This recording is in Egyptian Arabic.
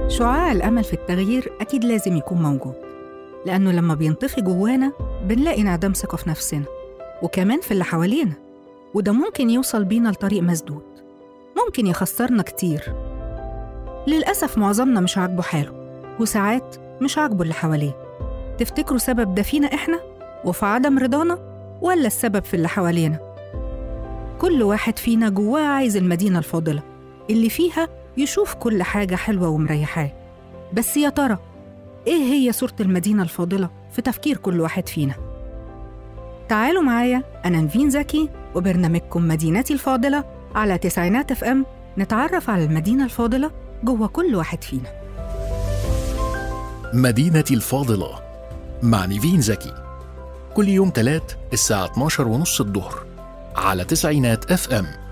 شعاع الأمل في التغيير أكيد لازم يكون موجود لأنه لما بينطفي جوانا بنلاقي انعدام ثقة في نفسنا وكمان في اللي حوالينا وده ممكن يوصل بينا لطريق مسدود ممكن يخسرنا كتير للأسف معظمنا مش عاجبه حاله وساعات مش عاجبه اللي حواليه تفتكروا سبب ده فينا إحنا وفي عدم رضانا ولا السبب في اللي حوالينا كل واحد فينا جواه عايز المدينة الفاضلة اللي فيها يشوف كل حاجة حلوة ومريحاه بس يا ترى إيه هي صورة المدينة الفاضلة في تفكير كل واحد فينا؟ تعالوا معايا أنا نفين زكي وبرنامجكم مدينتي الفاضلة على تسعينات اف ام نتعرف على المدينة الفاضلة جوه كل واحد فينا مدينتي الفاضلة مع نيفين زكي كل يوم تلات الساعة 12 ونص الظهر على تسعينات اف ام